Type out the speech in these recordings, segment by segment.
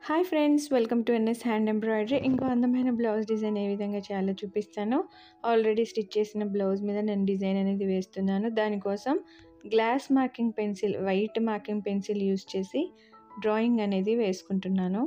hi friends welcome to NS hand embroidery ఇంకో అందమైన blouse design ఏ విధంగా చేయాలో చూపిస్తాను ఆల్రెడీ స్టిచ్ చేసిన బ్లౌజ్ మీద నేను డిజైన్ అనేది వేస్తున్నాను దానికోసం glass marking pencil white marking pencil use చేసి డ్రాయింగ్ అనేది వేసుకుంటున్నాను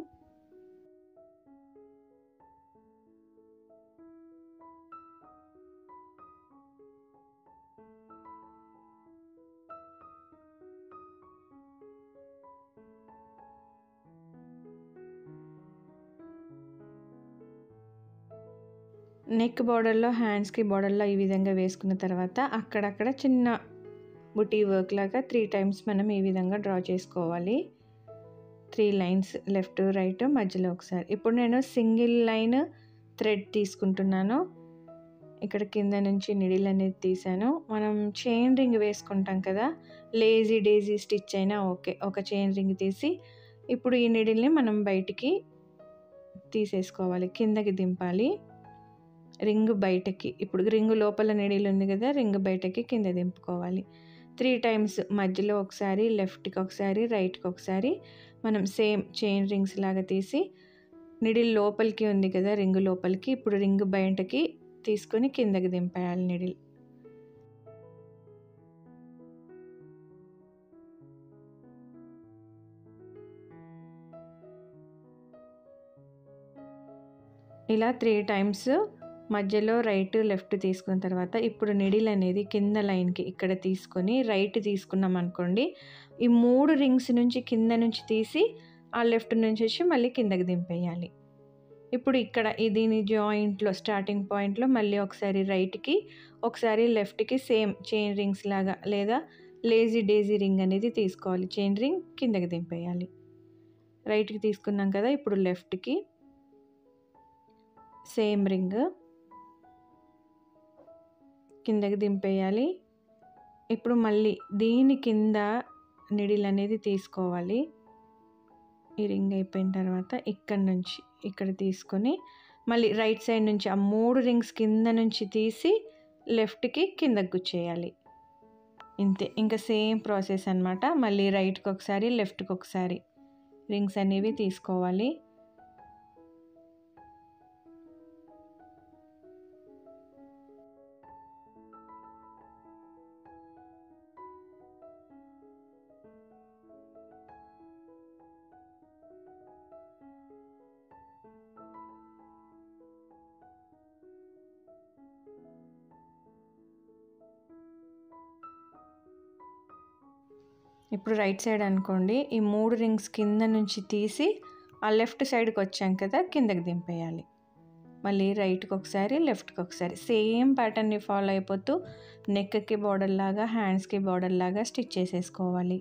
నెక్ బార్డర్లో హ్యాండ్స్కి బార్డర్లో ఈ విధంగా వేసుకున్న తర్వాత అక్కడక్కడ చిన్న బుటీ వర్క్ లాగా త్రీ టైమ్స్ మనం ఈ విధంగా డ్రా చేసుకోవాలి త్రీ లైన్స్ లెఫ్ట్ రైట్ మధ్యలో ఒకసారి ఇప్పుడు నేను సింగిల్ లైన్ థ్రెడ్ తీసుకుంటున్నాను ఇక్కడ కింద నుంచి నిడిల్ అనేది తీసాను మనం చైన్ రింగ్ వేసుకుంటాం కదా లేజీ డేజీ స్టిచ్ అయినా ఓకే ఒక చైన్ రింగ్ తీసి ఇప్పుడు ఈ నిడిల్ని మనం బయటికి తీసేసుకోవాలి కిందకి దింపాలి రింగ్ బయటకి ఇప్పుడు రింగ్ లోపల నిడిలు ఉంది కదా రింగ్ బయటకి కింద దింపుకోవాలి త్రీ టైమ్స్ మధ్యలో ఒకసారి లెఫ్ట్కి ఒకసారి రైట్కి ఒకసారి మనం సేమ్ చైన్ రింగ్స్ లాగా తీసి నిడిల్ లోపలికి ఉంది కదా రింగ్ లోపలికి ఇప్పుడు రింగ్ బయటకి తీసుకొని కిందకి దింపేయాలి నిడిల్ ఇలా త్రీ టైమ్స్ మధ్యలో రైట్ లెఫ్ట్ తీసుకున్న తర్వాత ఇప్పుడు నిడిల్ అనేది కింద లైన్కి ఇక్కడ తీసుకొని రైట్ తీసుకున్నాం అనుకోండి ఈ మూడు రింగ్స్ నుంచి కింద నుంచి తీసి ఆ లెఫ్ట్ నుంచి వచ్చి మళ్ళీ కిందకి దింపేయాలి ఇప్పుడు ఇక్కడ దీని జాయింట్లో స్టార్టింగ్ పాయింట్లో మళ్ళీ ఒకసారి రైట్కి ఒకసారి లెఫ్ట్కి సేమ్ చైన్ రింగ్స్ లాగా లేదా లేజీ డేజీ రింగ్ అనేది తీసుకోవాలి చైన్ రింగ్ కిందకి దింపేయాలి రైట్కి తీసుకున్నాం కదా ఇప్పుడు లెఫ్ట్కి సేమ్ రింగ్ కిందకి దింపేయాలి ఇప్పుడు మళ్ళీ దీని కింద నిడిల్ అనేది తీసుకోవాలి ఈ రింగ్ అయిపోయిన తర్వాత ఇక్కడ నుంచి ఇక్కడ తీసుకొని మళ్ళీ రైట్ సైడ్ నుంచి ఆ మూడు రింగ్స్ కింద నుంచి తీసి లెఫ్ట్కి కిందకు గుచ్చేయాలి ఇంతే ఇంకా సేమ్ ప్రాసెస్ అనమాట మళ్ళీ రైట్కి ఒకసారి లెఫ్ట్కి ఒకసారి రింగ్స్ అనేవి తీసుకోవాలి ఇప్పుడు రైట్ సైడ్ అనుకోండి ఈ మూడు రింగ్స్ కింద నుంచి తీసి ఆ లెఫ్ట్ సైడ్కి వచ్చాం కదా కిందకి దింపేయాలి మళ్ళీ రైట్కి ఒకసారి లెఫ్ట్కి ఒకసారి సేమ్ ప్యాటర్న్ని ఫాలో అయిపోతూ నెక్కి బార్డర్ లాగా హ్యాండ్స్కి బార్డర్ లాగా స్టిచ్ చేసేసుకోవాలి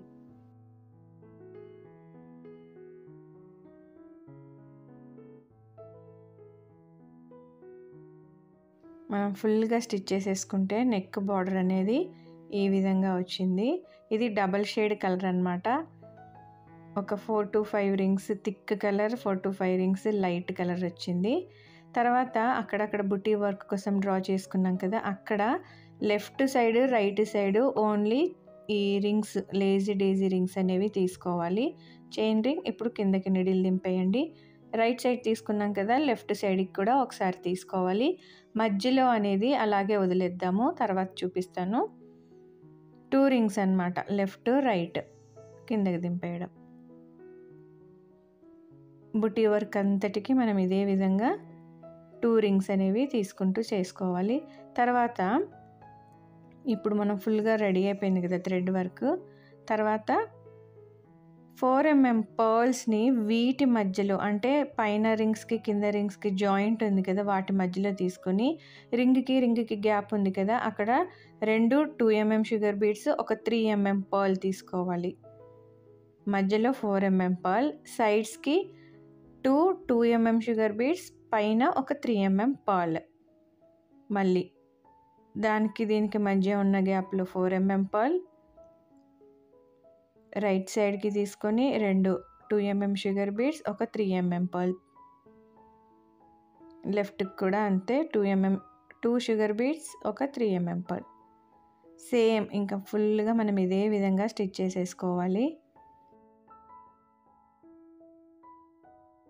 మనం ఫుల్గా స్టిచ్ చేసేసుకుంటే నెక్ బార్డర్ అనేది ఈ విధంగా వచ్చింది ఇది డబల్ షేడ్ కలర్ అనమాట ఒక four to five rings thick colour four to five rings light colour వచ్చింది తర్వాత అక్కడక్కడ బుటీ వర్క్ కోసం డ్రా చేసుకున్నాం కదా అక్కడ left side right side only ఈ రింగ్స్ లేజీ డేజీ రింగ్స్ అనేవి తీసుకోవాలి చైన్ రింగ్ ఇప్పుడు కిందకి నిడిల్ దింపేయండి రైట్ సైడ్ తీసుకున్నాం కదా లెఫ్ట్ సైడ్కి కూడా ఒకసారి తీసుకోవాలి మధ్యలో అనేది అలాగే వదిలేద్దాము తర్వాత చూపిస్తాను టూ రింగ్స్ అనమాట లెఫ్ట్ రైట్ కిందకి దింపేయడం బుటీ వర్క్ అంతటికి మనం ఇదే విధంగా టూ రింగ్స్ అనేవి తీసుకుంటూ చేసుకోవాలి తర్వాత ఇప్పుడు మనం ఫుల్గా రెడీ అయిపోయింది కదా థ్రెడ్ వర్క్ తర్వాత ఫోర్ ఎంఎం పర్ల్స్ని వీటి మధ్యలో అంటే పైన రింగ్స్కి కింద రింగ్స్కి జాయింట్ ఉంది కదా వాటి మధ్యలో తీసుకొని రింగ్కి రింగ్కి గ్యాప్ ఉంది కదా అక్కడ రెండు టూ ఎంఎం షుగర్ బీడ్స్ ఒక త్రీ ఎంఎం పర్ల్ తీసుకోవాలి మధ్యలో ఫోర్ ఎంఎం పర్ల్ సైడ్స్కి two two MM sugar beads పైన ఒక త్రీ ఎంఎం పర్ల్ మళ్ళీ దానికి దీనికి మధ్య ఉన్న గ్యాప్లో ఫోర్ ఎంఎం పర్ల్ రైట్ సైడ్కి తీసుకొని రెండు టూ ఎంఎం షుగర్ బీడ్స్ ఒక త్రీ ఎంఎం పర్ల్ లెఫ్ట్కి కూడా అంతే two MM two sugar beads ఒక త్రీ ఎంఎం పర్ల్ సేమ్ ఇంకా ఫుల్గా మనం ఇదే విధంగా స్టిచ్ చేసేసుకోవాలి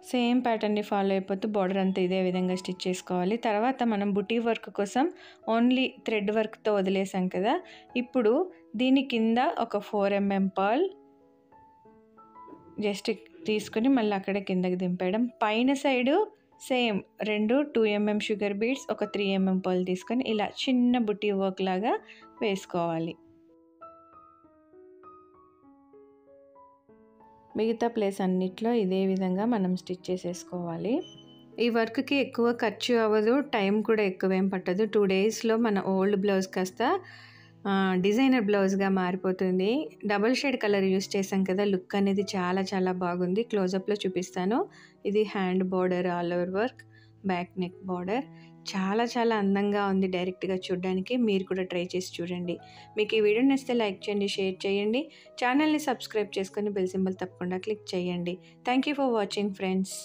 సేమ్ ప్యాటర్న్ని ఫాలో అయిపోతూ బార్డర్ అంతా ఇదే విధంగా స్టిచ్ చేసుకోవాలి తర్వాత మనం బుటీ వర్క్ కోసం ఓన్లీ థ్రెడ్ వర్క్తో వదిలేసాం కదా ఇప్పుడు దీని కింద ఒక ఫోర్ ఎంఎం పర్ల్ జస్ట్ తీసుకుని మళ్ళీ అక్కడే కిందకి దింపేయడం పైన సైడు సేమ్ రెండు టూ ఎంఎం షుగర్ బీడ్స్ ఒక త్రీ ఎంఎం పర్ల్ తీసుకొని ఇలా చిన్న బుటీ వర్క్ లాగా వేసుకోవాలి మిగతా ప్లేస్ అన్నిట్లో ఇదే విధంగా మనం స్టిచ్ చేసేసుకోవాలి ఈ వర్క్కి ఎక్కువ ఖర్చు అవ్వదు టైం కూడా ఎక్కువేం పట్టదు టూ డేస్లో మన ఓల్డ్ బ్లౌజ్ కాస్త డిజైనర్ బ్లౌజ్గా మారిపోతుంది డబల్ షేడ్ కలర్ యూస్ చేసాం కదా లుక్ అనేది చాలా చాలా బాగుంది క్లోజప్లో చూపిస్తాను ఇది hand border all over work back neck border చాలా చాలా అందంగా ఉంది డైరెక్ట్గా చూడడానికి మీరు కూడా ట్రై చేసి చూడండి మీకు ఈ వీడియో నచ్చితే లైక్ చేయండి షేర్ చేయండి ఛానల్ని సబ్స్క్రైబ్ చేసుకొని బెల్ సింబల్ తప్పకుండా క్లిక్ చేయండి thank you for watching friends